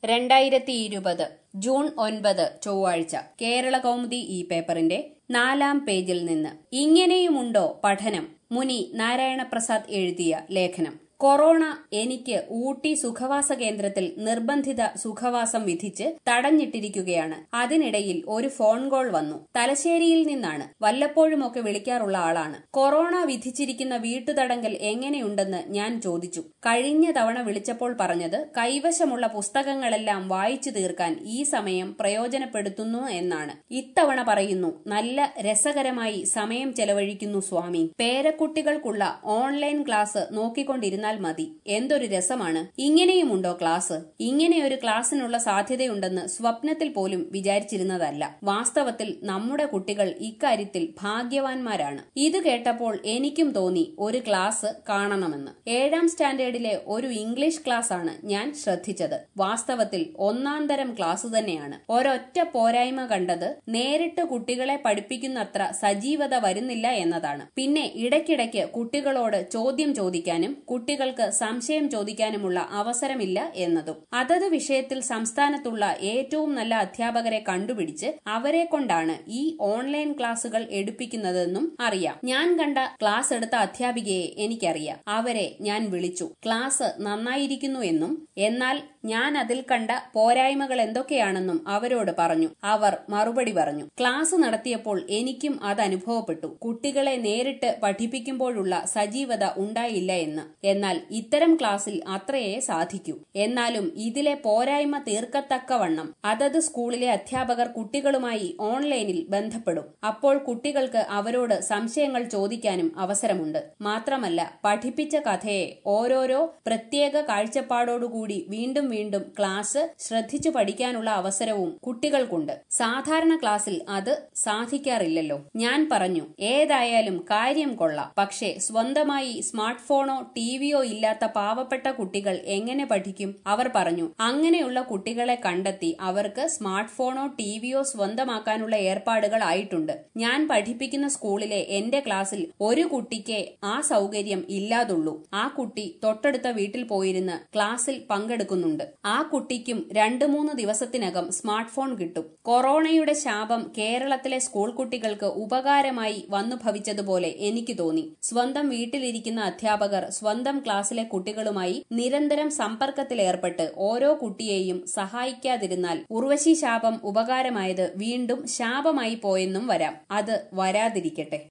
രണ്ടായിരത്തി ഇരുപത് ജൂൺ ഒൻപത് ചൊവ്വാഴ്ച കേരള കൗമുദി ഈ പേപ്പറിന്റെ നാലാം പേജിൽ നിന്ന് ഇങ്ങനെയുമുണ്ടോ പഠനം മുനി നാരായണപ്രസാദ് എഴുതിയ ലേഖനം കൊറോണ എനിക്ക് ഊട്ടി സുഖവാസ കേന്ദ്രത്തിൽ നിർബന്ധിത സുഖവാസം വിധിച്ച് തടഞ്ഞിട്ടിരിക്കുകയാണ് അതിനിടയിൽ ഒരു ഫോൺ കോൾ വന്നു തലശ്ശേരിയിൽ നിന്നാണ് വല്ലപ്പോഴുമൊക്കെ വിളിക്കാറുള്ള ആളാണ് കൊറോണ വിധിച്ചിരിക്കുന്ന വീട്ടുതടങ്കൽ എങ്ങനെയുണ്ടെന്ന് ഞാൻ ചോദിച്ചു കഴിഞ്ഞ തവണ വിളിച്ചപ്പോൾ പറഞ്ഞത് കൈവശമുള്ള പുസ്തകങ്ങളെല്ലാം വായിച്ചു തീർക്കാൻ ഈ സമയം പ്രയോജനപ്പെടുത്തുന്നു എന്നാണ് ഇത്തവണ പറയുന്നു നല്ല രസകരമായി സമയം ചെലവഴിക്കുന്നു സ്വാമി പേരക്കുട്ടികൾക്കുള്ള ഓൺലൈൻ ക്ലാസ് നോക്കിക്കൊണ്ടിരുന്നാൽ മതി എന്തൊരു രസമാണ് ഇങ്ങനെയുമുണ്ടോ ക്ലാസ് ഇങ്ങനെ ഒരു ക്ലാസ്സിനുള്ള സാധ്യതയുണ്ടെന്ന് സ്വപ്നത്തിൽ പോലും വിചാരിച്ചിരുന്നതല്ല വാസ്തവത്തിൽ നമ്മുടെ കുട്ടികൾ ഇക്കാര്യത്തിൽ ഭാഗ്യവാന്മാരാണ് ഇത് കേട്ടപ്പോൾ എനിക്കും തോന്നി ഒരു ക്ലാസ് കാണണമെന്ന് ഏഴാം സ്റ്റാൻഡേർഡിലെ ഒരു ഇംഗ്ലീഷ് ക്ലാസ് ആണ് ഞാൻ ശ്രദ്ധിച്ചത് വാസ്തവത്തിൽ ഒന്നാം തരം ക്ലാസ് തന്നെയാണ് ഒരൊറ്റ പോരായ്മ കണ്ടത് നേരിട്ട് കുട്ടികളെ പഠിപ്പിക്കുന്നത്ര സജീവത വരുന്നില്ല എന്നതാണ് പിന്നെ ഇടയ്ക്കിടയ്ക്ക് കുട്ടികളോട് ചോദ്യം ചോദിക്കാനും കുട്ടികൾക്ക് സംശയം ചോദിക്കാനുമുള്ള അവസരമില്ല എന്നതും അതത് വിഷയത്തിൽ സംസ്ഥാനത്തുള്ള ഏറ്റവും നല്ല അധ്യാപകരെ കണ്ടുപിടിച്ച് അവരെ കൊണ്ടാണ് ഈ ഓൺലൈൻ ക്ലാസുകൾ എടുപ്പിക്കുന്നതെന്നും അറിയാം ഞാൻ കണ്ട ക്ലാസ് എടുത്ത അധ്യാപികയെ എനിക്കറിയാം അവരെ ഞാൻ വിളിച്ചു ക്ലാസ് നന്നായിരിക്കുന്നു എന്നും എന്നാൽ ഞാൻ അതിൽ കണ്ട പോരായ്മകൾ എന്തൊക്കെയാണെന്നും അവരോട് പറഞ്ഞു അവർ മറുപടി പറഞ്ഞു ക്ലാസ് നടത്തിയപ്പോൾ എനിക്കും അത് അനുഭവപ്പെട്ടു കുട്ടികളെ നേരിട്ട് പഠിപ്പിക്കുമ്പോഴുള്ള സജീവത ഉണ്ടായില്ല എന്ന് എന്നാൽ ഇത്തരം ക്ലാസ്സിൽ അത്രയേ സാധിക്കൂ എന്നാലും ഇതിലെ പോരായ്മ തീർക്കത്തക്കവണ്ണം അതത് സ്കൂളിലെ അധ്യാപകർ കുട്ടികളുമായി ഓൺലൈനിൽ ബന്ധപ്പെടും അപ്പോൾ കുട്ടികൾക്ക് അവരോട് സംശയങ്ങൾ ചോദിക്കാനും അവസരമുണ്ട് മാത്രമല്ല പഠിപ്പിച്ച കഥയെ ഓരോരോ പ്രത്യേക കാഴ്ചപ്പാടോടുകൂടി വീണ്ടും വീണ്ടും ക്ലാസ് ശ്രദ്ധിച്ചു പഠിക്കാനുള്ള അവസരവും കുട്ടികൾക്കുണ്ട് സാധാരണ ക്ലാസ്സിൽ അത് സാധിക്കാറില്ലല്ലോ ഞാൻ പറഞ്ഞു ഏതായാലും കാര്യം കൊള്ളാം പക്ഷേ സ്വന്തമായി സ്മാർട്ട് ഫോണോ ടിവിയോ ഇല്ലാത്ത പാവപ്പെട്ട കുട്ടികൾ എങ്ങനെ പഠിക്കും അവർ പറഞ്ഞു അങ്ങനെയുള്ള കുട്ടികളെ കണ്ടെത്തി അവർക്ക് സ്മാർട്ട് ഫോണോ ടിവിയോ സ്വന്തമാക്കാനുള്ള ഏർപ്പാടുകൾ ആയിട്ടുണ്ട് ഞാൻ പഠിപ്പിക്കുന്ന സ്കൂളിലെ എന്റെ ക്ലാസ്സിൽ ഒരു കുട്ടിക്ക് ആ സൗകര്യം ഇല്ലാതുള്ളൂ ആ കുട്ടി തൊട്ടടുത്ത വീട്ടിൽ പോയിരുന്ന് ക്ലാസ്സിൽ പങ്കെടുക്കുന്നുണ്ട് ആ കുട്ടിക്കും രണ്ടു മൂന്ന് ദിവസത്തിനകം സ്മാർട്ട് ഫോൺ കിട്ടും കൊറോണയുടെ ശാപം കേരളത്തിലെ സ്കൂൾ കുട്ടികൾക്ക് ഉപകാരമായി വന്നു ഭവിച്ചതുപോലെ എനിക്ക് തോന്നി സ്വന്തം വീട്ടിലിരിക്കുന്ന അധ്യാപകർ സ്വന്തം ക്ലാസ്സിലെ കുട്ടികളുമായി നിരന്തരം സമ്പർക്കത്തിലേർപ്പെട്ട് ഓരോ കുട്ടിയെയും സഹായിക്കാതിരുന്നാൽ ഉർവശി ശാപം ഉപകാരമായത് വീണ്ടും ശാപമായി പോയെന്നും വരാം അത് വരാതിരിക്കട്ടെ